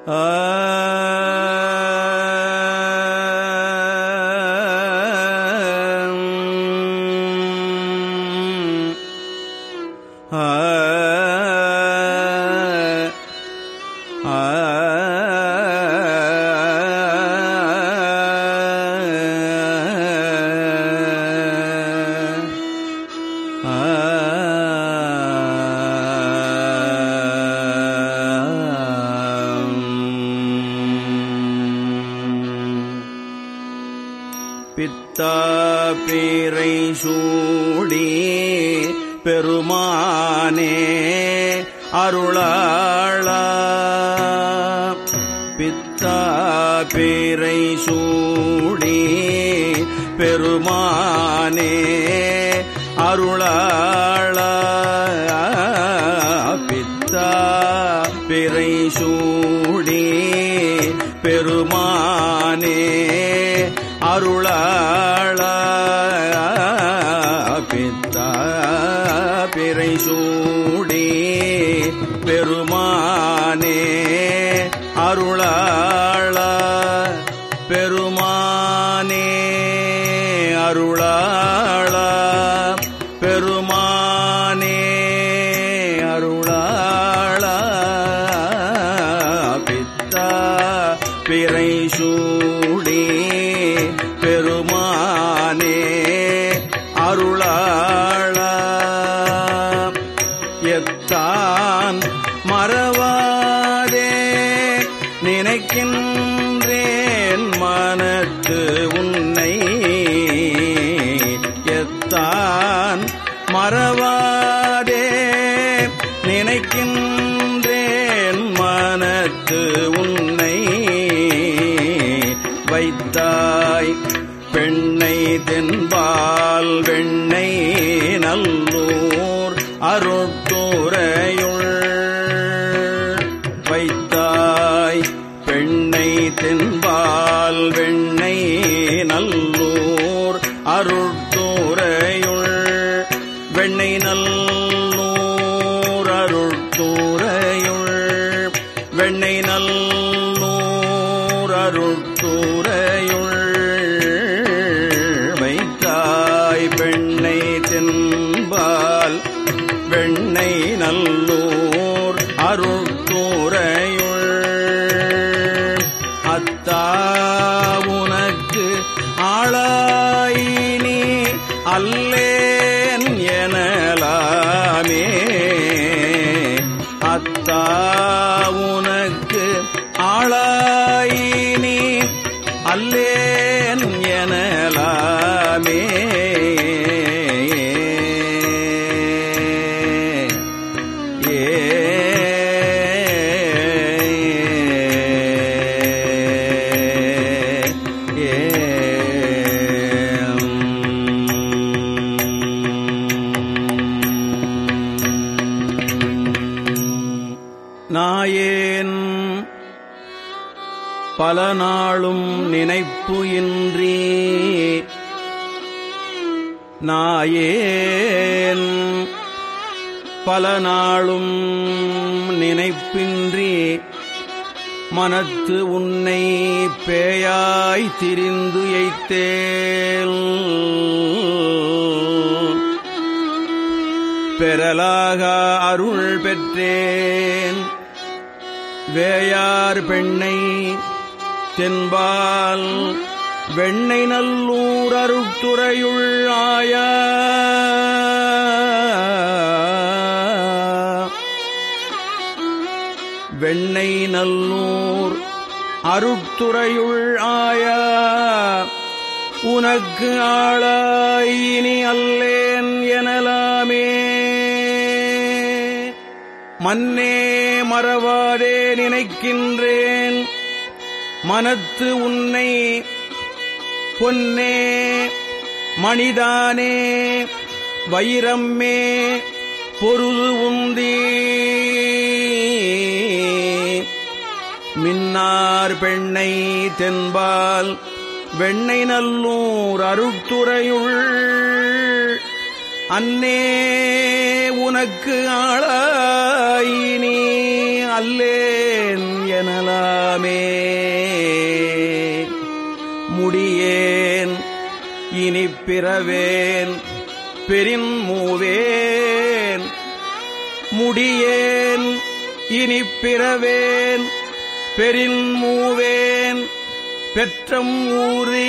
பித்தாபிரை சூடி பெருமானே அருளாளா பித்தாபிரை சூடி பெருமானே அருளாளா பித்தா பிறை சூடி பெருமானே அருளாள பித்தா பிறை சூடி பெருமானே அருளாள பெருமானே அருளாள பெருமானே அருளாள பித்தா பிறை சூடி பெருமானே அருளாள எத்தான் மறவாதே நினைக்கின்றேன் மனத்து உன்னை எத்தான் மறவாதே நினைக்கின்றேன் மனத்து உன்னை வைத்தாய் பெண்ணை தென்பால் வெண்ணை நல்லூர் அருட்டுரையுள் வைத்தாய் பெண்ணை தென்பால் வெண்ணை நல்லூர் அருட்டுரையுள் வெண்ணை நல்லூர் அருட்டுரையுள் வெண்ணை நல்லூர் அருட்டுரையுள் வைத்தாய் பெண்ணை தென்பால் வெண்ணை நல்லூர் அருட்டுரையுள் அத்தா உனக்கு ஆளாயினி அல்லேன் எனலாமே அத்தா உனக்கு ஆளாயினி அல்லேன் எனலாமே ஏ நாயேன் பல நாளும் நினைப்பு இன்றி நாயேன் பல நாளும் நினைப்பின்றி மனத்து உன்னை பேயாய் திரிந்து எய்த்தேல் பெறலாக அருள் பெற்றேன் வேயார் பெண்ணை தென்பால் வெண்ணை நல்லூர் அருட்டுறையுள் ஆயா வெண்ணை நல்லூர் அருட்டுறையுள் ஆயா உனக்கு ஆளாயினி அல்லேன் எனலாமே மன்னே மறவாதே நினைக்கின்றேன் மனத்து உன்னை பொன்னே மணிதானே வைரம்மே பொருது உந்தி மின்னார் பெண்ணை தென்பால் வெண்ணை நல்லூர் அருட்டுறையுள் அன்னே உனக்கு ஆளாயினி அல்லேன் எனலாமே இனி பிறவேன் பெரின் மூவேன் முடியேன் இனி பிறவேன் பெரின் மூவேன் பெற்றம் ஊறி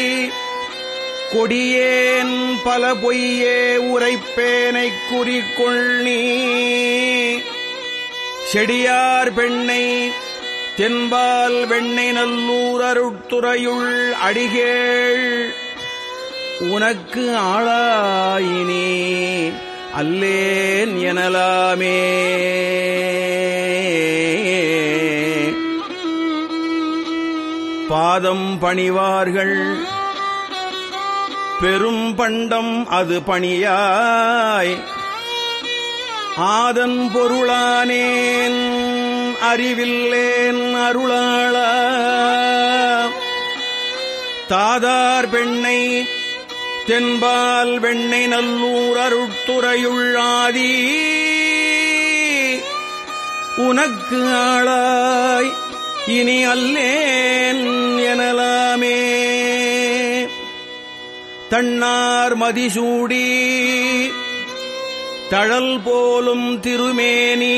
கொடியேன் பல பொய்யே உரைப்பேனைக் குறிக்கொள்ளி செடியார் பெண்ணை தென்பால் வெண்ணை நல்லூர் அருட்துறையுள் அடிகேள் உனக்கு ஆளாயினே அல்லேன் எனலாமே பாதம் பணிவார்கள் பெரும் பண்டம் அது பணியாய் ஆதன் பொருளானேன் அறிவில்லேன் அருளாள தாதார் பெண்ணை தென்பால் வெண்ணை நல்லூர் அருட்துறையுள்ளாதி உனக்கு ஆளாய் இனி அல்லேன் எனலாமே தன்னார் மதிசூடி தழல் போலும் திருமேனி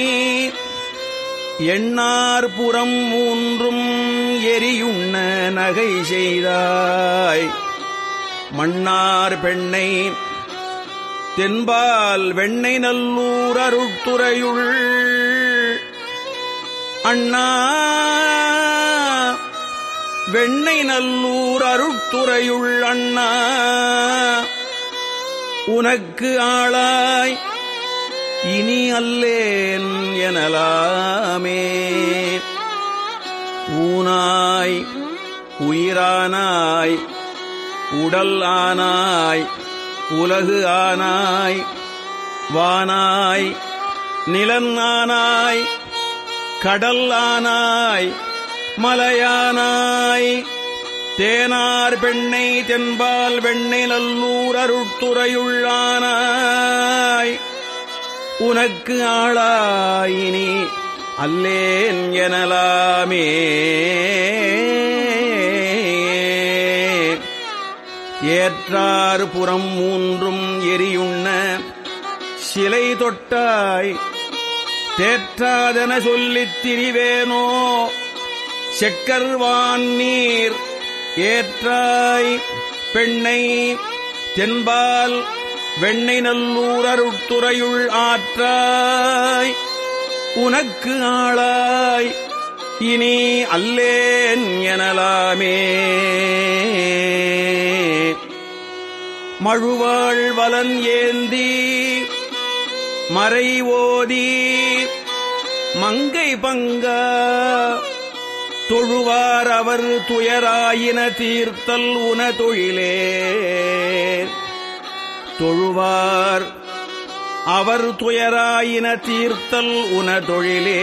எண்ணார் புறம் மூன்றும் எரியுண்ண நகை செய்தாய் மன்னார் பெண்ணை தென்பால் வெண்ணை நல்லூர் அருட்துறையுள் அண்ணா வெண்ணை நல்லூர் அருட்துறையுள் அண்ணா உனக்கு ஆளாய் இனி அல்லேன் எனலாமே ஊனாய் உயிரானாய் உடல் ஆனாய் உலகு ஆனாய் வானாய் நிலன் ஆனாய் கடல் ஆனாய் மலையானாய் தேனார் பெண்ணை தென்பால் வெண்ணை நல்லூர் அருட்துறையுள்ளானாய் உனக்கு ஆளாயினி அல்லேன் எனலாமே ஏற்றார் புறம் மூன்றும் எரியுண்ண சிலை தொட்டாய் தேற்றாதென சொல்லித் திரிவேனோ செக்கர்வான் நீர் ஏற்றாய் பெண்ணை தென்பால் வெண்ணை நல்லூர் அருட்துறையுள் ஆற்றாய் உனக்கு ஆளாய் இனி அல்லேன் எனலாமே மழுவாள் வலன் ஏந்தி மறை ஓதி மங்கை பங்கா தொழுவார் அவர் துயராயின தீர்த்தல் உன தொழிலே தொழுவார் அவர் துயராயின தீர்த்தல் உன தொழிலே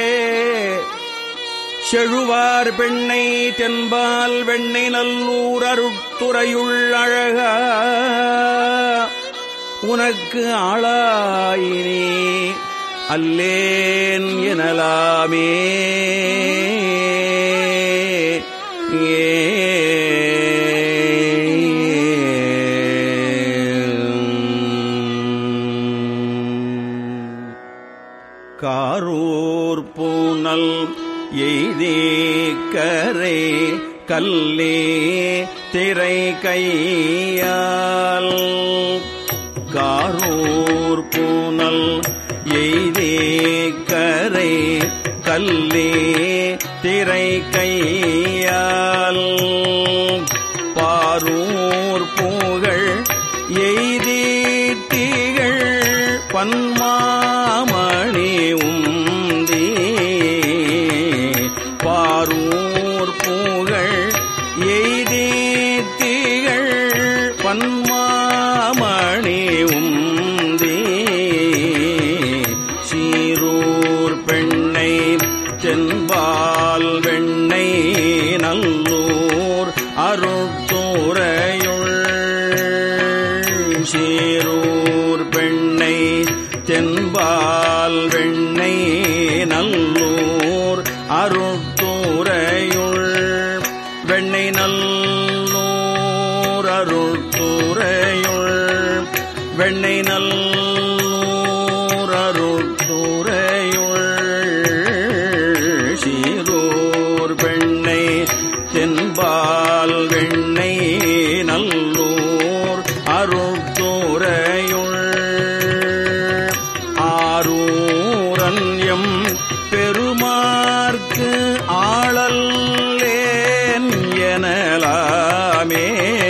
செழுவார் பெண்ணை தென்பால் வெண்ணை நல்லூர் அருட்துறையுள் அழகா உனக்கு ஆளாயினே அல்லேன் எனலாமே காரூர் பூனல் எய்தே கரை கல்லே திரை கையால் காரூர் பூனல் எய்தே கரை கல்லே திரை கையால் பாரூர் பூகள் எய்தே தீகள் பன்மாமணி உந்தி பாரூர் பூகள் எய்தே தீகள் பன்மாமணி உந்தி சீரூர் பெண்ணை தென்பால் வெண்ணை நல்லூர் அருட்துறையுள் சீரூர் பெண்ணை தென்பால் வெண்ணை நல்லூர் அருட்துறையுள் வெண்ணை நல்லூர் அரு பெருமான் எம் பெருமார்க்கு ஆளல்லேன் எனலாமே